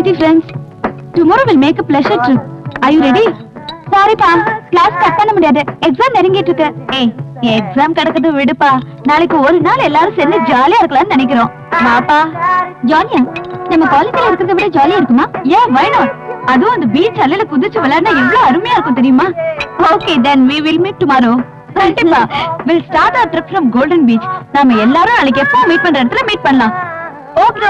City friends tomorrow will make a pleasure trip are you ready சாரிப்பா class cut பண்ண முடியாது exam நெருங்கிட்டு இருக்கு ஏய் எக்ஸாம் கிடக்குது விடுப்பா நாளைக்கு ஒரு நாள் எல்லாரும் சேர்ந்து ஜாலியா இருக்கலாம்னு நினைக்கிறோம் வாப்பா ஜாலியா நம்ம காலேஜ்ல இருக்கிறத விட ஜாலியா இருக்குமா ஏன் why not அதுவும் அந்த பீச் அலையில குதிச்சு விளையாடினா எவ்வளவு அருமையா இருக்கும் தெரியுமா okay then we will meet tomorrow கண்டிப்பா will start our trip from golden beach நாம எல்லாரும் நாளைக்கு எப்போ மீட் பண்ற இடத்துல மீட் பண்ணலாம் ஓகே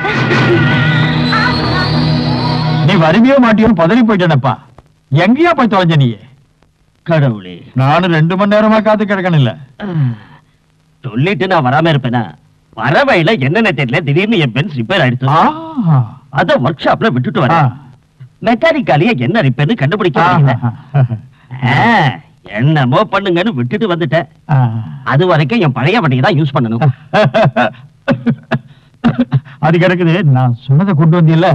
நீ வருவியோ மாட்டியோன்னு பதறி போயிட்டேனப்பா எங்கேயா போய் தொலைஞ்ச நீ கடவுளே நானும் ரெண்டு மணி நேரமா காத்து கிடக்கணும் இல்ல சொல்லிட்டு நான் வராம இருப்பேனா வர வழியில என்னென்ன தெரியல திடீர்னு என் பென்ஸ் ரிப்பேர் ஆயிடுச்சு அத ஒர்க் ஷாப்ல விட்டுட்டு வரேன் மெக்கானிக்காலிய என்ன ரிப்பேர்னு கண்டுபிடிக்க முடியல ஆ, என்னமோ பண்ணுங்கன்னு விட்டுட்டு வந்துட்டேன் அது வரைக்கும் என் பழைய வண்டியை தான் யூஸ் பண்ணணும் அது கிடக்குது நான் சொன்னதை கொண்டு வந்தியல்ல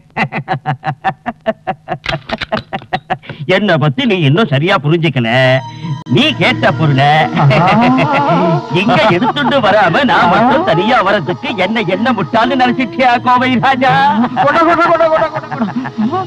என்ன பத்தி நீ இன்னும் சரியா புரிஞ்சுக்கல நீ கேட்ட பொருளை இங்க எடுத்துட்டு வராம நான் மட்டும் தனியா வரதுக்கு என்ன என்ன முட்டாள்னு நினைச்சிட்டியா கோவை ராஜா கொட, கொட, கொட, கொட, கொட, கொட.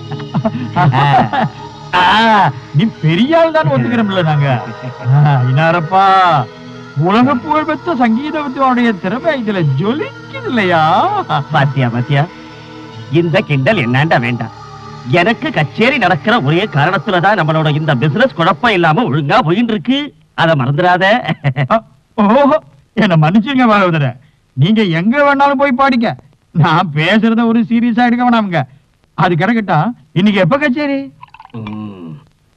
ஆ, நீ பெரிய ஆள் தான் ஒத்துக்கிறோம்ல நாங்க ஆ, இனாரப்பா உலக புகழ் பெற்ற சங்கீத வித்வானுடைய திறமை இதுல ஜொலிக்குது இல்லையா பாத்தியா பாத்தியா இந்த கிண்டல் என்னாண்டா வேண்டாம் எனக்கு கச்சேரி நடக்கிற ஒரே காரணத்துலதான் நம்மளோட இந்த பிசினஸ் குழப்பம் இல்லாம ஒழுங்கா போயிட்டு இருக்கு அத மறந்துடாத ஓஹோ என்ன மன்னிச்சுங்க பாகவதர நீங்க எங்க வேணாலும் போய் பாடிக்க நான் பேசுறத ஒரு சீரியஸா எடுக்க வேணாமுங்க அது கிடக்கட்டா இன்னைக்கு எப்ப கச்சேரி ம்.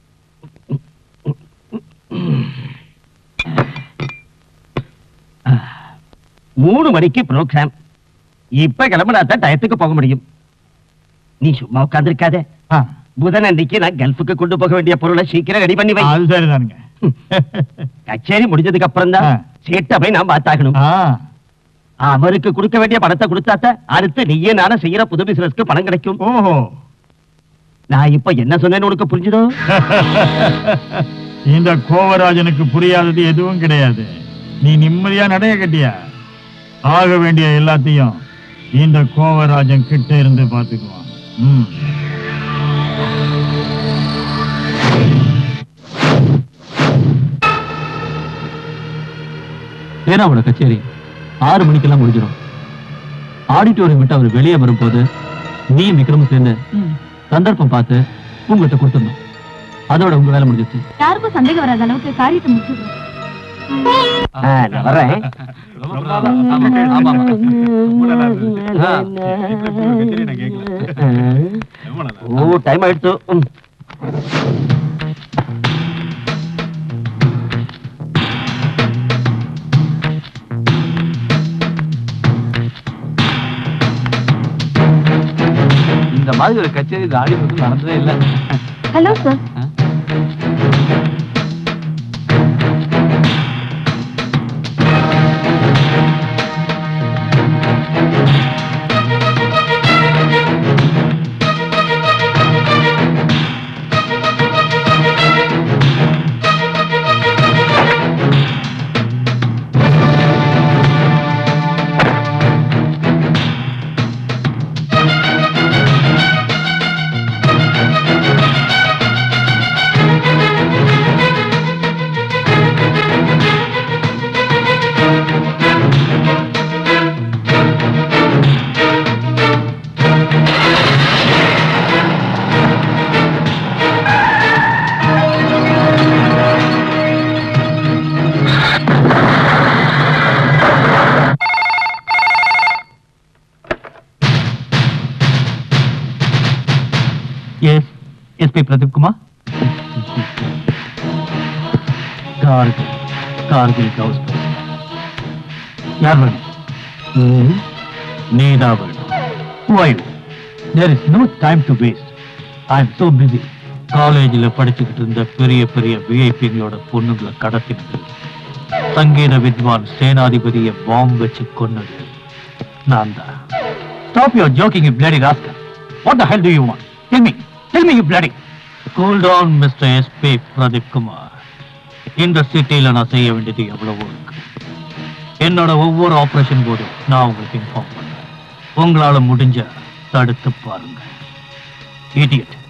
மூணு மணிக்கு ப்ரோக்ராம் இப்ப கிளம்பினா தான் டயத்துக்கு போக முடியும் நீ சும்மா உட்கார்ந்திருக்காத ஆ, புதன் அன்னைக்கு நான் கல்ஃபுக்கு கொண்டு போக வேண்டிய பொருளை சீக்கிரம் ரெடி பண்ணி வை அது சரிதானுங்க கச்சேரி முடிஞ்சதுக்கு அப்புறம் தான் ஆ. சேட்டை போய் நான் பார்த்தாகணும் ஆ, அவருக்கு கொடுக்க வேண்டிய பணத்தை கொடுத்தாத்த அடுத்து நீயே நானும் செய்யற புது பிசினஸ்க்கு பணம் கிடைக்கும் ஓஹோ நான் இப்ப என்ன சொன்னேன்னு உனக்கு புரிஞ்சுதோ இந்த கோவராஜனுக்கு புரியாதது எதுவும் கிடையாது நீ நிம்மதியா நடைய கட்டியா ஆக வேண்டிய எல்லாத்தையும் இந்த கோவராஜன் கிட்ட இருந்து பாத்துக்குவான் ம். ஏனாவோட கச்சேரி ஆறு மணிக்கெல்லாம் முடிஞ்சிடும் ஆடிட்டோரியம் விட்டு அவர் வெளியே வரும்போது நீ விக்ரமும் சேர்ந்து சந்தர்ப்பம் பார்த்து உங்கள்கிட்ட கொடுத்துடணும் அதோட உங்க வேலை முடிஞ்சிச்சு யாருக்கும் சந்தேகம் வராத அளவுக்கு காரியத்தை முடிச்சிடுறோம் ஆ, நான் வர்றேன் ஆமா, ஆமா. ஓ டைம் ஆயிடுச்சு ம். இந்த மாதிரி ஒரு கச்சேரி இந்த ஆடி வந்து நடந்ததே இல்லை hello sir S SP Pradeep Kumar Kargil Kargil house யார் வேணும் நீதான் வேணும் Why? There is no time to waste. I am so busy. காலேஜில் படிச்சுக்கிட்டு இருந்த பெரிய பெரிய விஐபிங்களோட பொண்ணுங்களை கடத்தினது சங்கீத வித்வான் சேனாதிபதியை பாம்பு வச்சு கொன்னது நான் தான் stop your joking you bloody rascal what the hell do you want tell me tell me you bloody cool down mister SP Pradeep Kumar இந்த சிட்டியில நான் செய்ய வேண்டியது எவ்வளவோ இருக்கு என்னோட ஒவ்வொரு ஆபரேஷன் போதும் நான் உங்களுக்கு இன்ஃபார்ம் பண்றேன் உங்களால முடிஞ்ச தடுத்து பாருங்க இடியட்